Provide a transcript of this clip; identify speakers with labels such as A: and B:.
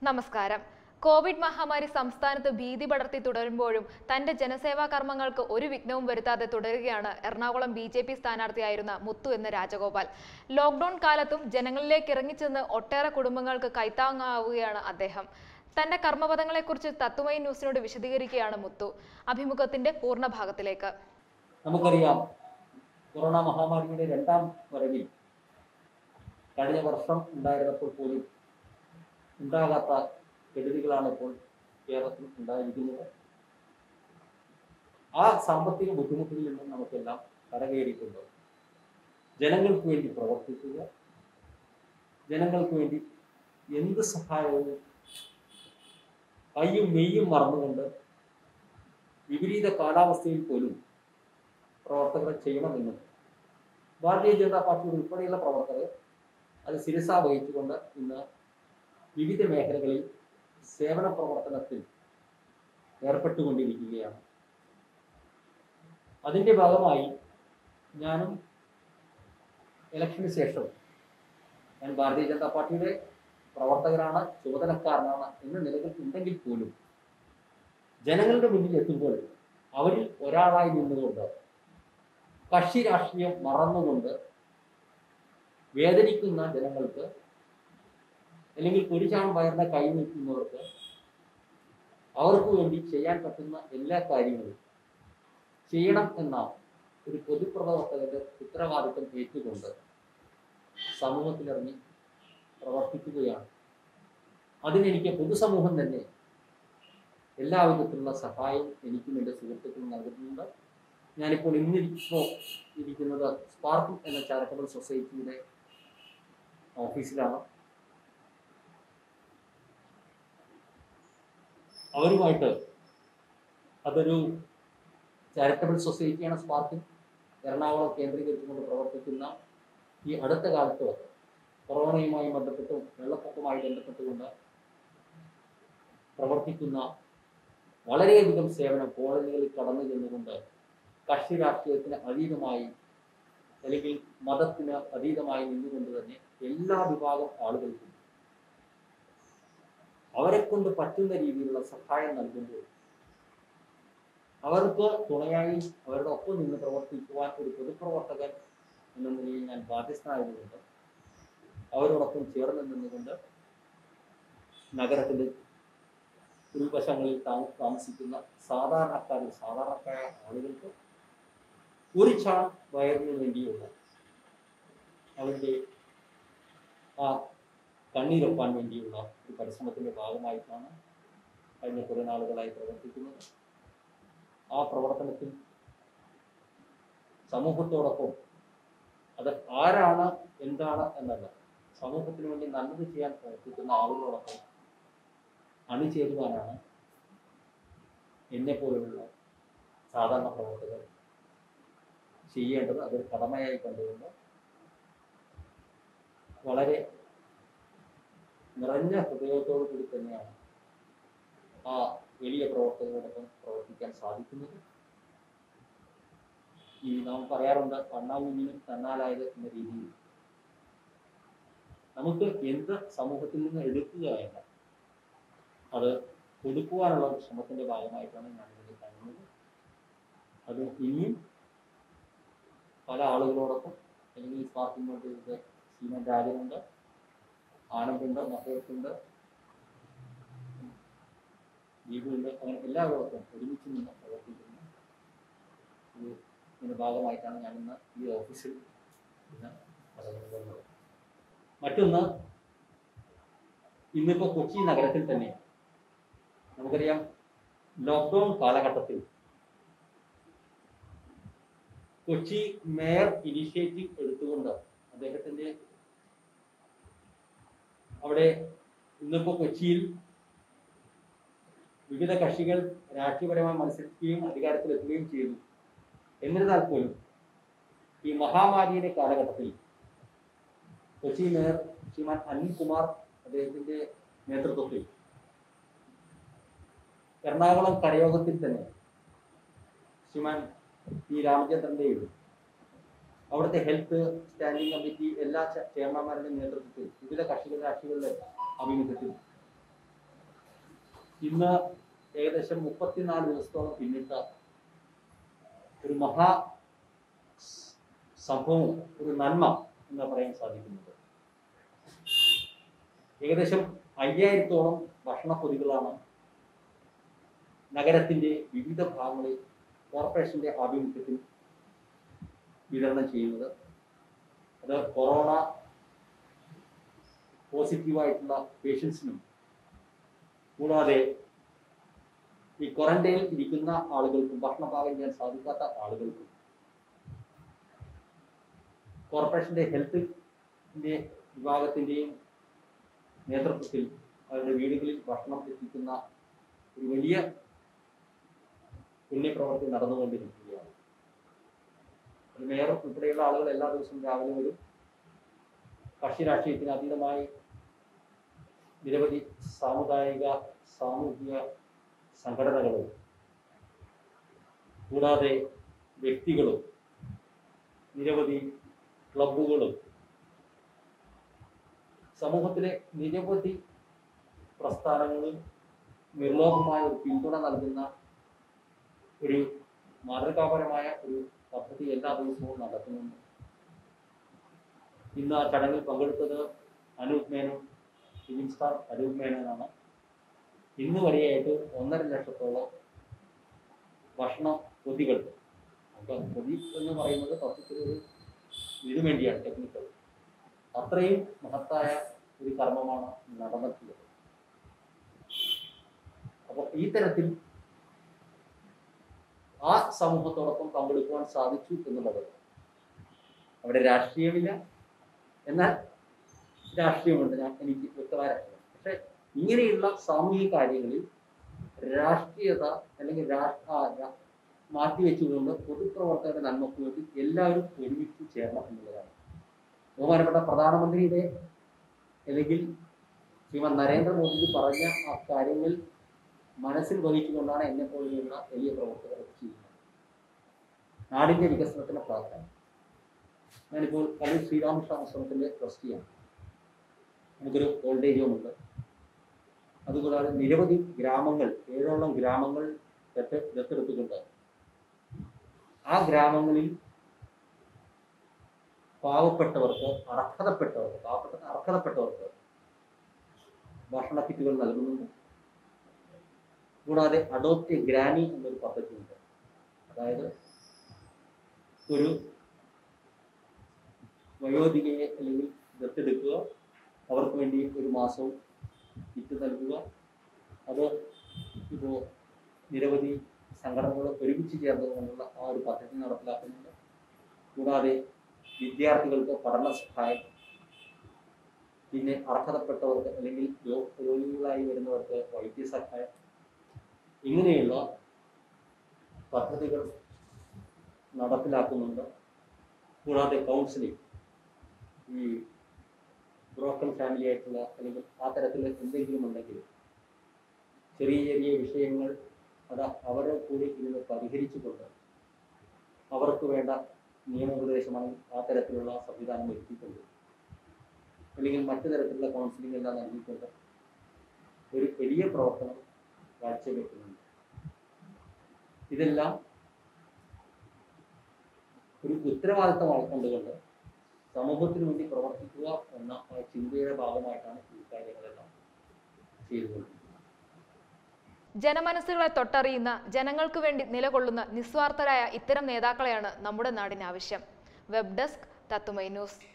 A: നമസ്കാരം കോവിഡ് മഹാമാരി സംസ്ഥാനത്ത് ഭീതി പടർത്തി തുടരുമ്പോഴും തന്റെ ജനസേവാ കർമ്മങ്ങൾക്ക് ഒരു വിഘ്നവും വരുത്താതെ തുടരുകയാണ് എറണാകുളം ബി ജെ പി സ്ഥാനാർത്ഥിയായിരുന്ന മുത്തു എന്ന രാജഗോപാൽ ലോക്ക്ഡൌൺ കാലത്തും ജനങ്ങളിലേക്ക് ഇറങ്ങിച്ചെന്ന് ഒട്ടേറെ കുടുംബങ്ങൾക്ക് കൈത്താങ്ങാവുകയാണ് അദ്ദേഹം തന്റെ കർമ്മപദങ്ങളെക്കുറിച്ച് തത്വമയി ന്യൂസിനോട് വിശദീകരിക്കുകയാണ് മുത്തു അഭിമുഖത്തിന്റെ പൂർണ്ണഭാഗത്തിലേക്ക്
B: നമുക്കറിയാം കൊറോണ മഹാമാരിയുടെ രണ്ടാം വരവിൽ കഴിഞ്ഞ വർഷം ഉണ്ടായിരുന്നപ്പോൾ പോലും ഉണ്ടാകാത്ത കെടുതികളാണ് ഇപ്പോൾ കേരളത്തിൽ ഉണ്ടായിരിക്കുന്നത് ആ സാമ്പത്തിക ബുദ്ധിമുട്ടിൽ നിന്നും നമുക്കെല്ലാം കരകയറിയിട്ടുണ്ട് ജനങ്ങൾക്ക് വേണ്ടി പ്രവർത്തിക്കുക ജനങ്ങൾക്ക് വേണ്ടി എന്ത് സഹായവും കയ്യും മെയ്യും മറന്നുകൊണ്ട് വിപരീത കാലാവസ്ഥയിൽ പോലും പ്രവർത്തകർ ചെയ്യണമെന്നും ഭാരതീയ ജനതാ പാർട്ടി ഉൾപ്പെടെയുള്ള പ്രവർത്തകർ അത് ശിരസ വഹിച്ചുകൊണ്ട് ഇന്ന് വിവിധ മേഖലകളിൽ സേവന പ്രവർത്തനത്തിൽ ഏർപ്പെട്ടുകൊണ്ടിരിക്കുകയാണ് അതിൻ്റെ ഭാഗമായി ഞാനും ഇലക്ഷന് ശേഷം ഞാൻ ഭാരതീയ ജനതാ പാർട്ടിയുടെ പ്രവർത്തകരാണ് ചുമതലക്കാരനാണ് എന്ന നിലകൾ ഉണ്ടെങ്കിൽ പോലും ജനങ്ങളുടെ മുന്നിൽ എത്തുമ്പോൾ അവരിൽ ഒരാളായി നിന്നുകൊണ്ട് കക്ഷി രാഷ്ട്രീയം മറന്നുകൊണ്ട് വേദനിക്കുന്ന ജനങ്ങൾക്ക് അല്ലെങ്കിൽ കുരിശാൻ വയറിന്റെ കൈ നിൽക്കുന്നവർക്ക് അവർക്ക് വേണ്ടി ചെയ്യാൻ പറ്റുന്ന എല്ലാ കാര്യങ്ങളും ചെയ്യണം എന്ന ഒരു പൊതുപ്രവർത്തകന്റെ ഉത്തരവാദിത്വം ഏറ്റുകൊണ്ട് സമൂഹത്തിലിറങ്ങി പ്രവർത്തിക്കുകയാണ് അതിനെനിക്ക് പൊതുസമൂഹം തന്നെ എല്ലാ വിധത്തിലുള്ള സഹായം എനിക്കും എൻ്റെ സുഹൃത്തുക്കളും നൽകുന്നുണ്ട് ഞാനിപ്പോൾ ഇന്നിപ്പോൾ ഇരിക്കുന്നത് സ്പാർക്കും എന്ന ചാരിറ്റബിൾ സൊസൈറ്റിയുടെ ഓഫീസിലാണ് അവരുമായിട്ട് അതൊരു ചാരിറ്റബിൾ സൊസൈറ്റിയാണ് സ്പാർക്കിൽ എറണാകുളം കേന്ദ്രീകരിച്ചുകൊണ്ട് പ്രവർത്തിക്കുന്ന ഈ അടുത്ത കാലത്ത് കൊറോണയുമായി ബന്ധപ്പെട്ടും വെള്ളപ്പൊക്കവുമായി ബന്ധപ്പെട്ടുകൊണ്ട് പ്രവർത്തിക്കുന്ന വളരെയധികം സേവനം കോളനികളിൽ കടന്നു ചെന്നുകൊണ്ട് കക്ഷി രാഷ്ട്രീയത്തിന് അതീതമായി അല്ലെങ്കിൽ മതത്തിന് അതീതമായി നിന്നുകൊണ്ട് തന്നെ എല്ലാ വിഭാഗം ആളുകൾക്കും അവരെ കൊണ്ട് പറ്റുന്ന രീതിയിലുള്ള സഹായം നൽകുമ്പോൾ അവർക്ക് തുണയായി അവരുടെ ഒപ്പം നിന്ന് പ്രവർത്തിക്കുവാൻ ഒരു പൊതുപ്രവർത്തകൻ എന്ന നിലയിൽ ഞാൻ ബാധ്യസ്ഥനായതുകൊണ്ട് അവരോടൊപ്പം ചേർന്ന് നിന്നുകൊണ്ട് നഗരത്തിൻ്റെ ഉൾവശങ്ങളിൽ താ- താമസിക്കുന്ന സാധാരണക്കാരിൽ സാധാരണക്കാരായ ആളുകൾക്ക് ഒരു ചാൺ വയറിന് വേണ്ടിയുള്ള അവരുടെ ആ കണ്ണീരൊപ്പാൻ വേണ്ടിയുള്ള ഒരു പരിശ്രമത്തിന്റെ ഭാഗമായിട്ടാണ് കഴിഞ്ഞ കുറേ നാളുകളായി പ്രവർത്തിക്കുന്നത് ആ പ്രവർത്തനത്തിൽ സമൂഹത്തോടൊപ്പം അത് ആരാണ് എന്താണ് എന്നല്ല സമൂഹത്തിന് വേണ്ടി നല്ലത് ചെയ്യാൻ പ്രവർത്തിക്കുന്ന ആളുകളോടൊപ്പം അണിചേരുവാനാണ് എന്നെ പോലുള്ള സാധാരണ പ്രവർത്തകർ ചെയ്യേണ്ടത് അതൊരു കടമയായി കണ്ടുകൊണ്ട് വളരെ നിറഞ്ഞ ഹൃദയത്തോടു കൂടി തന്നെയാണ് ആ വലിയ പ്രവർത്തകരോടൊപ്പം പ്രവർത്തിക്കാൻ സാധിക്കുന്നത് ഈ നാം പറയാറുണ്ട് കണ്ണാകുഞ്ഞിനും തന്നാലായത് എന്ന രീതിയിൽ നമുക്ക് എന്ത് സമൂഹത്തിൽ നിന്ന് എടുക്കുക എന്ന അത് കൊടുക്കുവാനുള്ള ഒരു ശ്രമത്തിന്റെ ഭാഗമായിട്ടാണ് ഞാൻ ഇതിൽ കാണുന്നത് അത് ഇനിയും പല ആളുകളോടൊപ്പം അല്ലെങ്കിൽ ഈ പാർട്ടിനോട് ഇത് സീമൻ രാജനുണ്ട് ആനന്ദുണ്ട് മഹേഷുണ്ട് ദീപുണ്ട് അങ്ങനെ എല്ലാവരോടൊപ്പം ഒരുമിച്ച് നിന്ന് പ്രവർത്തിക്കുന്നു ഒരു ഇതിന്റെ ഭാഗമായിട്ടാണ് ഞാൻ ഇന്ന് ഈ ഓഫീസിൽ ഇന്ന് കടന്നുകൊള്ളുന്നത് മറ്റൊന്ന് ഇന്നിപ്പോൾ കൊച്ചി നഗരത്തിൽ തന്നെ നമുക്കറിയാം ലോക്ക്ഡൗൺ കാലഘട്ടത്തിൽ കൊച്ചി മേയർ ഇനിഷ്യേറ്റീവ് എടുത്തുകൊണ്ട് അദ്ദേഹത്തിന്റെ അവിടെ ഇന്നിപ്പോ കൊച്ചിയിൽ വിവിധ കക്ഷികൾ രാഷ്ട്രീയപരമായി മത്സരിക്കുകയും അധികാരത്തിലെത്തുകയും ചെയ്തു എന്നിരുന്നാൽ പോലും ഈ മഹാമാരിയുടെ കാലഘട്ടത്തിൽ കൊച്ചി മേയർ ശ്രീമാൻ അനിൽകുമാർ അദ്ദേഹത്തിന്റെ നേതൃത്വത്തിൽ എറണാകുളം കരയോഗത്തിൽ തന്നെ ശ്രീമാൻ പി രാമചന്ദ്രന്റെയും അവിടുത്തെ ഹെൽത്ത് സ്റ്റാൻഡിംഗ് കമ്മിറ്റി എല്ലാ ചെ- ചെയർമാൻമാരുടെയും നേതൃത്വത്തിൽ വിവിധ കക്ഷികൾ രാഷ്ട്രീയങ്ങളുടെ ആഭിമുഖ്യത്തിൽ ഇന്ന് ഏകദേശം മുപ്പത്തിനാല് ദിവസത്തോളം പിന്നിട്ട ഒരു മഹാ സംഭവം ഒരു നന്മ എന്ന് പറയാൻ സാധിക്കുന്നത് ഏകദേശം അയ്യായിരത്തോളം ഭക്ഷണപ്പൊതികളാണ് നഗരത്തിന്റെ വിവിധ ഭാഗങ്ങളിൽ കോർപ്പറേഷന്റെ ആഭിമുഖ്യത്തിൽ വിതരണം ചെയ്യുന്നത് അത് കൊറോണ പോസിറ്റീവായിട്ടുള്ള പേഷ്യൻസിനും കൂടാതെ ഈ ക്വാറന്റൈനിൽ ഇരിക്കുന്ന ആളുകൾക്കും ഭക്ഷണം പാകം ചെയ്യാൻ സാധിക്കാത്ത ആളുകൾക്കും കോർപ്പറേഷന്റെ ഹെൽത്തിന്റെ വിഭാഗത്തിന്റെയും നേതൃത്വത്തിൽ അവരുടെ വീടുകളിൽ ഭക്ഷണം എത്തിക്കുന്ന ഒരു വലിയ പുണ്യപ്രവർത്തി നടന്നുകൊണ്ടിരിക്കുകയാണ് ഒരു മേയർ ഉൾപ്പെടെയുള്ള ആളുകൾ എല്ലാ ദിവസവും രാവിലെ വരും കക്ഷി രാഷ്ട്രീയത്തിന് അതീതമായി നിരവധി സാമുദായിക സാമൂഹിക സംഘടനകളും കൂടാതെ വ്യക്തികളും നിരവധി ക്ലബുകളും സമൂഹത്തിലെ നിരവധി പ്രസ്ഥാനങ്ങളും നിർലോഭമായ ഒരു പിന്തുണ നൽകുന്ന ഒരു മാതൃകാപരമായ ഒരു പദ്ധതി എല്ലാ ദിവസവും നടത്തുന്നുണ്ട് ഇന്ന് ആ ചടങ്ങിൽ പങ്കെടുത്തത് അനൂപ് മേനോൻ ഫിലിം സ്റ്റാർ അനൂപ് മേനോനാണ് ഇന്ന് വരെയായിട്ട് ഒന്നര ലക്ഷത്തോളം ഭക്ഷണ പൊതികൾ അപ്പം പൊതി എന്ന് പറയുന്നത് സത്യത്തിൽ ഒരു ഇതിനു വേണ്ടിയാണ് ടെക്നിക്കൽ അത്രയും മഹത്തായ ഒരു കർമ്മമാണ് നടന്നിട്ടുള്ളത് അപ്പോൾ ഈ തരത്തിൽ ആ സമൂഹത്തോടൊപ്പം പങ്കെടുക്കുവാൻ സാധിച്ചു എന്നുള്ളത് അവിടെ രാഷ്ട്രീയമില്ല എന്നാൽ രാഷ്ട്രീയമുണ്ട് ഞാൻ എനിക്ക് വ്യക്തമായ രാഷ്ട്രീയം പക്ഷെ ഇങ്ങനെയുള്ള സാമൂഹിക കാര്യങ്ങളിൽ രാഷ്ട്രീയത അല്ലെങ്കിൽ രാ- ആ, രാ- മാറ്റിവെച്ചുകൊണ്ട് പൊതുപ്രവർത്തകരുടെ നന്മയ്ക്ക് വേണ്ടി എല്ലാവരും ഒരുമിച്ച് ചേരണം എന്നുള്ളതാണ് ബഹുമാനപ്പെട്ട പ്രധാനമന്ത്രിയുടെ അല്ലെങ്കിൽ ശ്രീമാൻ നരേന്ദ്രമോദിജി പറഞ്ഞ ആ കാര്യങ്ങൾ മനസ്സിൽ വഹിച്ചുകൊണ്ടാണ് എന്നെ പോലെയുള്ള വലിയ പ്രവർത്തകർ ഇത് ചെയ്യുന്നത് നാടിന്റെ വികസനത്തിന് പ്രാധാന്യം ഞാനിപ്പോൾ കലൂർ ശ്രീരാമകൃഷ്ണ ആശ്രമത്തിന്റെ ട്രസ്റ്റിയാണ് നമുക്കൊരു ഓൾഡ് ഉണ്ട് അതുകൂടാതെ നിരവധി ഗ്രാമങ്ങൾ ഏഴോളം ഗ്രാമങ്ങൾ ദത്ത് ദത്തെടുത്തുകൊണ്ട് ആ ഗ്രാമങ്ങളിൽ പാവപ്പെട്ടവർക്ക് അർഹതപ്പെട്ടവർക്ക് പാവപ്പെട്ട അർഹതപ്പെട്ടവർക്ക് ഭക്ഷണ കിറ്റുകൾ നൽകുന്നുണ്ട് കൂടാതെ അഡോപ്റ്റ് ഗ്രാനി എന്നൊരു പദ്ധതിയുണ്ട് അതായത് ഒരു വയോധികയെ അല്ലെങ്കിൽ ദത്തെടുക്കുക അവർക്ക് വേണ്ടി ഒരു മാസവും കിറ്റ് നൽകുക അത് ഇപ്പോൾ നിരവധി സംഘടനകൾ ഒരുമിച്ച് ചേർന്നുകൊണ്ടുള്ള ആ ഒരു പദ്ധതി നടപ്പിലാക്കുന്നുണ്ട് കൂടാതെ വിദ്യാർത്ഥികൾക്ക് പഠന സഹായം പിന്നെ അർഹതപ്പെട്ടവർക്ക് അല്ലെങ്കിൽ ജോ- രോഗികളായി വരുന്നവർക്ക് വൈദ്യസഹായം ഇങ്ങനെയുള്ള പദ്ധതികൾ നടപ്പിലാക്കുന്നുണ്ട് കൂടാതെ കൗൺസിലിംഗ് ഈ ബ്രോക്കൺ ഫാമിലി ആയിട്ടുള്ള അല്ലെങ്കിൽ ആ തരത്തിൽ എന്തെങ്കിലും ഉണ്ടെങ്കിൽ ചെറിയ ചെറിയ വിഷയങ്ങൾ അത് അവരെ കൂടി ഇരുന്ന് പരിഹരിച്ചുകൊണ്ട് അവർക്ക് വേണ്ട നിയമോപദേശമാണ് ആ തരത്തിലുള്ള സംവിധാനം ഒരുക്കിക്കൊണ്ട് അല്ലെങ്കിൽ മറ്റു തരത്തിലുള്ള കൗൺസിലിംഗ് എല്ലാം നൽകിക്കൊണ്ട് ഒരു വലിയ പ്രവർത്തനം കാഴ്ചവെക്കുന്നുണ്ട് ഇതെല്ലാം ഒരു ഉത്തരവാദിത്തമായി കണ്ടുകൊണ്ട് സമൂഹത്തിന് വേണ്ടി പ്രവർത്തിക്കുക എന്ന ആ ചിന്തയുടെ ഭാഗമായിട്ടാണ് ഈ കാര്യങ്ങളെല്ലാം ചെയ്തുകൊണ്ടിരിക്കുന്നത്
A: ജനമനസ്സുകളെ തൊട്ടറിയുന്ന ജനങ്ങൾക്ക് വേണ്ടി നിലകൊള്ളുന്ന നിസ്വാർത്ഥരായ ഇത്തരം നേതാക്കളെയാണ് നമ്മുടെ നാടിന് ആവശ്യം വെബ് ഡെസ്ക് തത്തുമൈ ന്യൂസ്